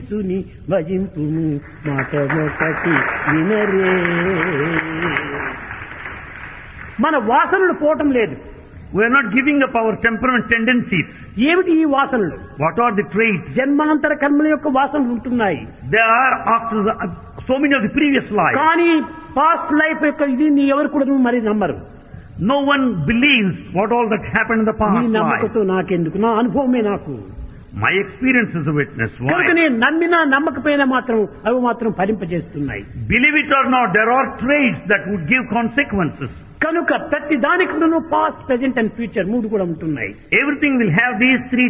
యేసుని భజింపు మాట ఒకటి వినరే మన వాసనలు పోవటం లేదు We are not giving up our temperament tendencies. ఏమిటి ఈ వాసనలు What are the traits? జన్మాంతర కర్మల యొక్క వాసనలు ఉంటున్నాయి They are after the, so many of the previous lives. కానీ పాస్ట్ లైఫ్ యొక్క ఇది నీ ఎవరు కూడా మరి నమ్మరు No one believes what all that happened in the నీ past life. నమ్మకతో నాకెందుకు నా అనుభవమే నాకు My experience is a witness. కనుక Why? నేను నమ్మినా నమ్మకపోయినా మాత్రం అవి మాత్రం ఫలింపజేస్తున్నాయి Believe it or not, there are traits that would give consequences. కనుక ప్రతి దానికి పాస్ట్ ప్రెజెంట్ అండ్ ఫ్యూచర్ మూడు కూడా ఉంటున్నాయి Everything will have these three